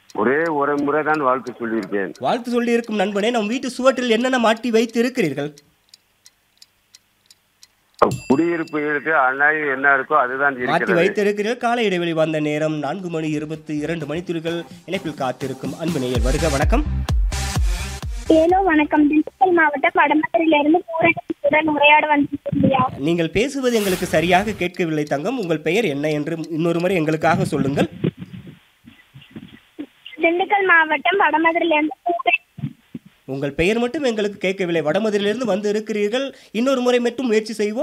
ஒரே ஒரு முறை தான் வாழ்த்து சொல்லியிருக்கேன் வாழ்த்து சொல்லி இருக்கும் நண்பனே நம் வீட்டு சுவற்றில் என்னென்ன மாட்டி வைத்து இருக்கிறீர்கள் குடியிருப்பு இருக்கு அண்ணாயி என்ன இருக்கோ அதுதான் மாற்றி இருக்கிறது வைத்து இருக்கிறீர்கள் காலை இடைவெளி வந்த நேரம் நான்கு மணி இருபத்தி இரண்டு மணித்துளிகள் இணைப்பில் காத்திருக்கும் அன்பு நேயர் வருக வணக்கம் ஹலோ வணக்கம் திண்டுக்கல் மாவட்டம் வடமதுரையிலிருந்து பூரணத்துடன் உரையாட வந்திருக்கியா நீங்கள் பேசுவது எங்களுக்கு சரியாக கேட்கவில்லை தங்கம் உங்கள் பெயர் என்ன என்று இன்னொரு முறை எங்களுக்காக சொல்லுங்கள் திண்டுக்கல் மாவட்டம் வடமதுரையிலிருந்து பூரண உங்கள் பெயர் மட்டும் எங்களுக்கு கேட்கவில்லை வடமதுரையிலிருந்து வந்து இருக்கிறீர்கள் இன்னொரு முறை மட்டும் முயற்சி செய்வோம்